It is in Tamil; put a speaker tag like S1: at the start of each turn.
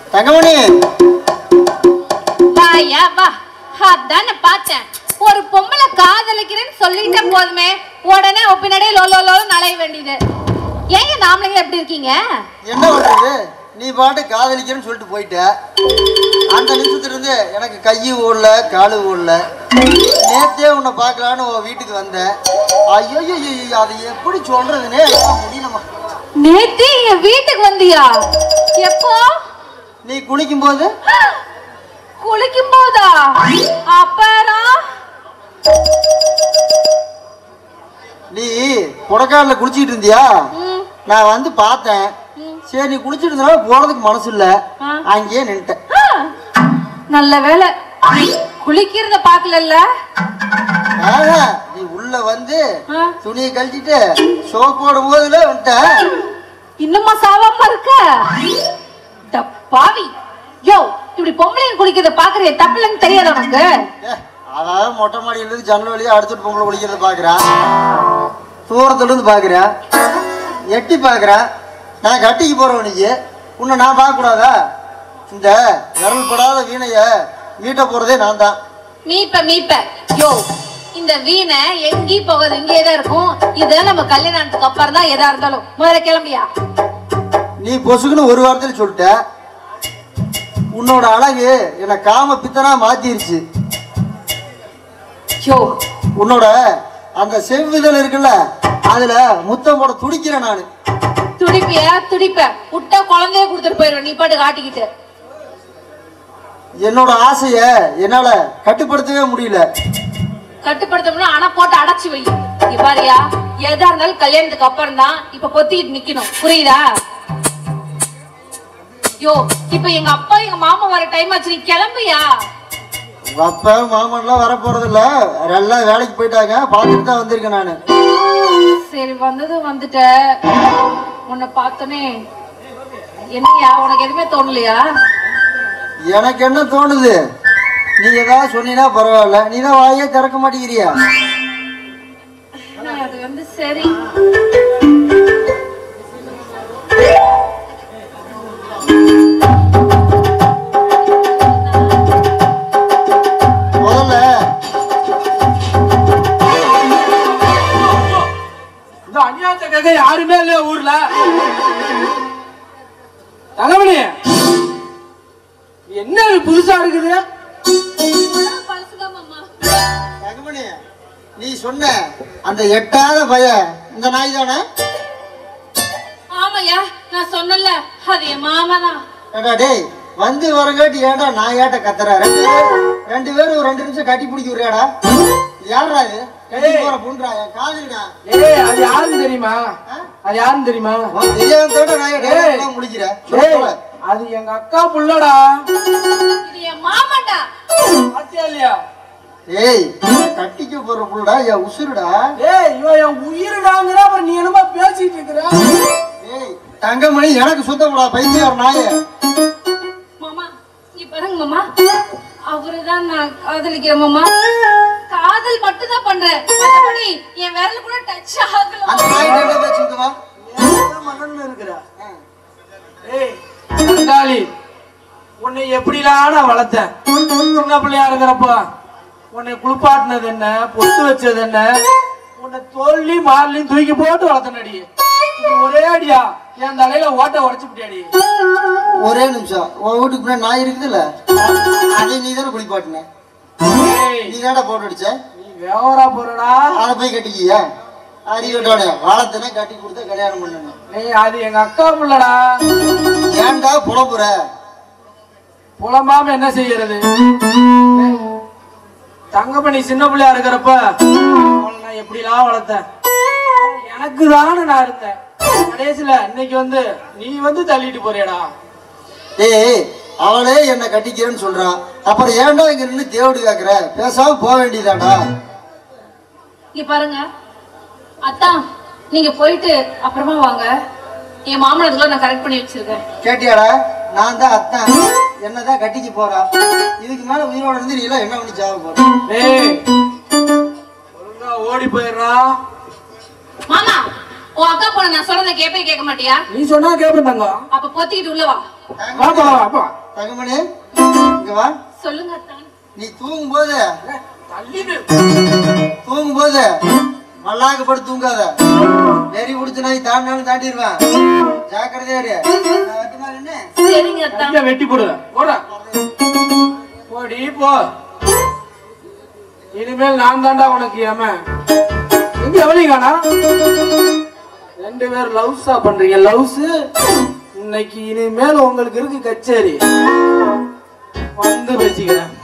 S1: தங்கமணி
S2: வாயா வா அதானே பார்த்தேன் ஒரு பொம்பளை காதலிக்கிறேன்னு சொல்லிட்ட போதுமே உடனே உன் பின்னாடியே லோ லோ லோன்னு நலைய வேண்டியது ஏங்க நாமளுங்க எப்படி இருக்கீங்க
S1: என்ன பண்றது நீ பாட்டு காதலிக்கிறேன்னு சொல்லிட்டு போயிட்ட அந்த நிமிஷத்துல இருந்து எனக்கு கை ஓடல காலு ஓடல நேத்தே உன்னை பார்க்கலான்னு உன் வீட்டுக்கு வந்தேன் ஐயோ ஐயோ அதை எப்படி சொல்றதுன்னே எல்லாம் முடியலம்மா
S2: நேத்து என் வீட்டுக்கு வந்தியா எப்போ
S1: நீ குளிக்கும் போது
S2: குளிக்கும் போதா அப்புறம்
S1: நீ கொடைக்கானல குளிச்சிட்டு இருந்தியா
S2: ம்,
S1: நான் வந்து பார்த்தேன் சரி நீ குளிச்சிட்டு இருந்தனால போறதுக்கு மனசு இல்ல
S2: ஆ.
S1: அங்கேயே நின்ட்டேன்
S2: ஆ, நல்ல வேலை குளிக்கிறத பாக்கலல்ல
S1: ஆஹா, நீ உள்ள வந்து
S2: ஆ.
S1: துணியை கழட்டிட்டு சோப் போடும் போதுல வந்துட்டேன்
S2: இன்னுமா சாவாம இருக்க இந்த பாவி யோ இப்படி பொம்பளைங்க குளிக்கிறத பாக்குறிய தப்பில்லன்னு தெரியாத உனக்கு
S1: ஏ, அதாவது மொட்டை மாடியில இருந்து ஜன்னல் வழியா அடுத்துட்டு பொம்பளை குளிக்கிறத பாக்குறேன் தூரத்துல இருந்து பாக்குறேன் எட்டி பாக்குறேன் நான் கட்டிக்கு போறவன் நீ உன்னை நான் பார்க்க கூடாதா இந்த விரல் படாத வீணைய மீட்ட போறதே நான் தான்
S2: மீப்ப மீப்ப யோ இந்த வீணை எங்கேயும் போகாது இங்கேயே தான் இருக்கும் இதெல்லாம் நம்ம கல்யாணத்துக்கு அப்புறம் தான் எதா இருந்தாலும் முதல்ல கிளம்பியா
S1: நீ பொசுக்குன்னு ஒரு வாரத்தில் சொல்லிட்ட உன்னோட அழகு என்னை காம பித்தனா மாத்திருச்சு
S2: யோ
S1: உன்னோட அந்த செவ்விதழ் இருக்குல்ல அதுல முத்தம் போட துடிக்கிறேன் நான்
S2: துடிப்பிய துடிப்ப விட்டா குழந்தைய கொடுத்துட்டு போயிடும் நீ பாட்டு காட்டிக்கிட்டு
S1: என்னோட ஆசைய என்னால கட்டுப்படுத்தவே முடியல
S2: கட்டுப்படுத்தணும்னா ஆனா போட்டு அடைச்சு வை இங்க பாரியா எதா இருந்தாலும் கல்யாணத்துக்கு அப்புறம் தான் இப்ப பொத்திட்டு நிக்கணும் புரியுதா யோ இப்ப எங்க அப்பா எங்க மாமா வர டைம் ஆச்சு நீ கிளம்பியா
S1: உங்க அப்பா மாமன்லாம் வர போறது இல்ல எல்லாம் வேலைக்கு போயிட்டாங்க பார்த்துட்டு தான் வந்திருக்கேன் நானு
S2: சரி வந்தது வந்துட்ட உன்னை பார்த்தோனே என்னையா உனக்கு எதுவுமே தோணலையா
S1: எனக்கு என்ன தோணுது நீ ஏதாவது சொன்னீங்கன்னா பரவாயில்ல நீ தான் வாயே திறக்க மாட்டேங்கிறியா
S2: ஆனா, அது வந்து சரி
S1: முதல்ல
S3: இந்த அநியாயத்தை கேட்க யாருமே இல்லையா ஊர்ல தங்கமணி என்ன இது புதுசா இருக்குது
S2: பழசுதான் மாமா
S1: தங்கமணி நீ சொன்ன அந்த எட்டாத பையன் இந்த நாய் தானே
S2: ஆமாய்யா நான் சொன்னல அது என் மாமா தான்
S1: ஏடா டேய் வந்து வரங்காட்டி ஏன்டா நான் ஏட்ட கத்துற ரெண்டு பேரும் ரெண்டு பேரும் ஒரு ரெண்டு நிமிஷம் கட்டி பிடிக்க விடுறியாடா யாரா இது கட்டி போற புண்றா என் காதுடா
S3: ஏய் அது யாருன்னு தெரியுமா அது யாருன்னு தெரியுமா
S1: தெரியாதோட நான் ஏன் முடிக்கிற
S3: ஏய் அது எங்க அக்கா புள்ளடா
S2: இது என் மாமாடா
S3: பாத்தியா இல்லையா
S1: ஏய் கட்டிக்க போற புள்ளடா என் உசுருடா
S3: ஏய் இவன் என் உயிருடாங்கிற அப்புறம் நீ என்னமா பேசிட்டு இருக்கிற
S1: ஏய் தங்கமணி எனக்கு சுத்தப்படா பைத்தியம் நாயே
S2: மாமா இங்க பாருங்க மாமா அவருதான் நான் காதலிக்கிறேன் மாமா காதல் மட்டும் தான் பண்றேன் மத்தபடி என் விரல் கூட டச் ஆகல
S1: அந்த நாய் என்ன பேச்சுட்டு வா
S3: மகன் இருக்கிற ஏய் தங்காளி உன்னை எப்படிலாம் நான் வளர்த்தேன் சின்ன பிள்ளையா இருக்கிறப்ப உன்னை குளிப்பாட்டினது என்ன பொட்டு வச்சது என்ன உன்னை தோல்லையும் மார்லையும் தூக்கி போட்டு வளர்த்தனடி இது ஒரே அடியா என் தலையில ஓட்ட உடச்சு விட்டியாடி
S1: ஒரே நிமிஷம் உன் வீட்டுக்கு முன்னாடி நாய் இருக்குதுல்ல அதை நீ தானே குளிப்பாட்டின
S3: ஏய்,
S1: நீ தானே போட்டு அடிச்ச
S3: நீ வேவரா போறடா
S1: அதை போய் கட்டிக்கியா அறிவிட்டோட வாழத்தனை கட்டி கொடுத்து கல்யாணம் பண்ணணும்
S3: ஏய் அது எங்க அக்கா புள்ளடா
S1: ஏன்டா புலம்புற
S3: புலம்பாம என்ன செய்யறது தங்கமணி சின்ன பிள்ளையா இருக்கிறப்ப அவளை நான் எப்படிலாம் வளர்த்தேன் எனக்கு தானே நான் இருந்தேன் கடைசியில இன்னைக்கு வந்து நீ வந்து தள்ளிட்டு போறியடா
S1: ஏய் அவளே என்னை கட்டிக்கிறேன்னு சொல்றான் அப்புறம் ஏன்டா இங்க நின்று தேவடி கேக்குற பேசாம போக வேண்டியதாடா
S2: இங்க பாருங்க அத்தான் நீங்க போயிட்டு அப்புறமா வாங்க என் மாமனதுக்குள்ள நான் கரெக்ட் பண்ணி வச்சிருக்கேன்
S1: கேட்டியாடா நான் தான் அத்தான் என்னதான் கட்டிக்க போறா இதுக்கு மேல உயிரோட இருந்து நீ எல்லாம் என்ன பண்ணி சாவ போற
S3: ஏய் ஒழுங்கா ஓடி போயிடுறா
S2: மாமா உன் அக்கா போன நான் சொல்றதை கேட்பே கேட்க மாட்டியா
S3: நீ சொன்னா கேப்பேன் தங்கம்
S2: அப்ப பொத்திக்கிட்டு உள்ள வா
S3: வா போலாம் வா போ
S1: தங்கமணி இங்க வா
S2: சொல்லுங்க அத்தான்
S1: நீ தூங்கும் போது
S3: தள்ளிடு
S1: தூங்கும் போது மல்லாக்க படுத்து தூங்காத நெறி பிடிச்ச நாய் தாண்டினாலும் தாண்டிடுவேன் ஜாக்கிரதையா இரு நான் வரட்டுமா என்ன
S2: சரிங்க அத்தான்
S3: கையை வெட்டி போடுவேன் போடா போடி போ இனிமேல் நான் தாண்டா உனக்கு ஏம எங்க எவனிக்கானா ரெண்டு பேரும் லவ்ஸா பண்றீங்க லவ்ஸ் இன்னைக்கு இனிமேல் உங்களுக்கு இருக்கு கச்சேரி வந்து பேசிக்கிறேன்